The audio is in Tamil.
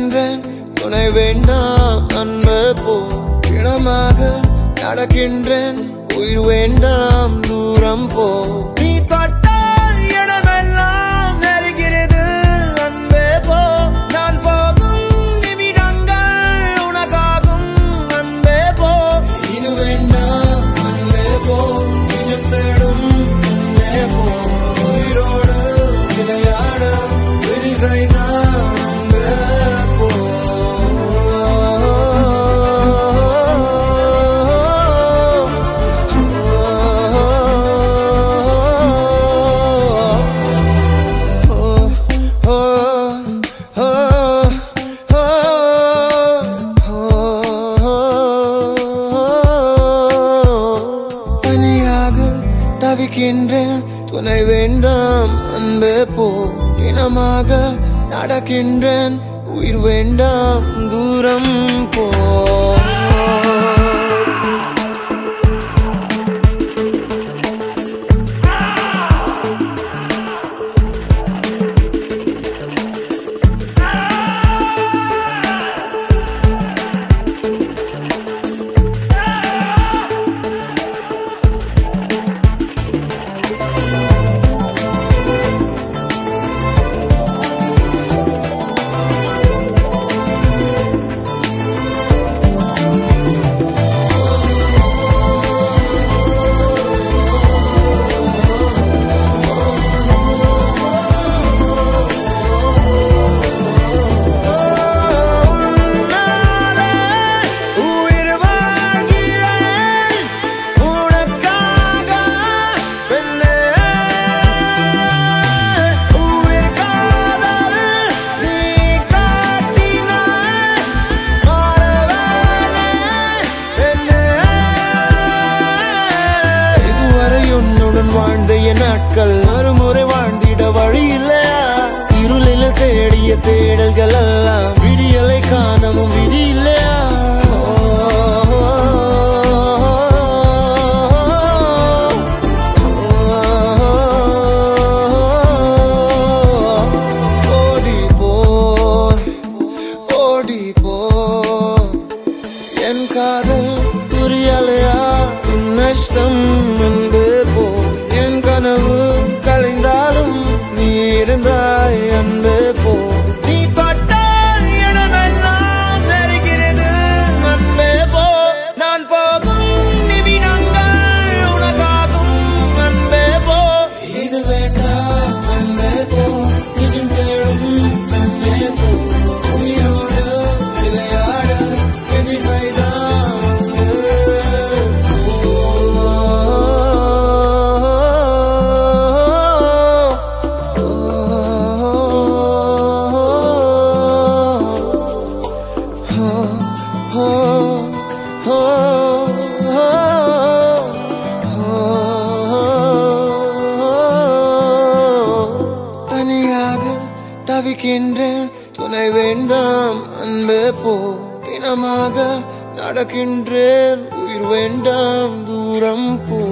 தவிக்கின்றேன் துணை வேண்டாம் அன்பு போ இனமாக நடக்கின்றேன் உயிர் வேண்டாம் தூரம் போ நீ தொட்டால் இடமெல்லாம் நெருகிறது அன்பே போ நான் போகும் நிமிடங்கள் உனக்காகும் அன்பே போ இது வேண்டாம் அன்பே போ நிஜம் தேடும் அன்பே போ உயிரோடு விளையாட விதி செய்தான் அன்பே போ தனியாக தவிக்கின்றேன் துணை வேண்டாம் அன்பே போ இனமாக நடக்கின்றேன் உயிர் வேண்டாம் தூரம் போ உன்னாலே உயிர் வாழ்கிறேன் உனக்காக பெண்ணே உயிர் காதல் நீ காட்டினாய் மாறவேனே பெண்ணே இதுவரை உன்னுடன் வாழ்ந்த என் நாட்கள் மறுமுறை வாழ்ந்திட வழி இல்லையா இருளில் தேடிய தேடல்கள் எல்லாம் விடியலை காணவும் விதி இல்லையா ஓடி போ ஓடி போ என் காதல் புரியலையா உன் நஷ்டம் என்பது போ என் கனவு கலைந்தாலும் நீ இருந்தாய் அன்பு போ நீ தொட்டால் இடமெல்லாம் நெருகிறது அன்பே போ நான் போகும் நிமிடங்கள் உனக்காகும் அன்பே போ இது வேண்டாம் அன்பே போ நிஜம் தேடும் அன்பே போ உயிரோடு விளையாட எதி செய்தான் அன்பே தனியாக தவிக்கின்றேன் துணை வேண்டாம் அன்பே போ பிணமாக நடக்கின்றேன் உயிர் வேண்டாம் தூரம் போ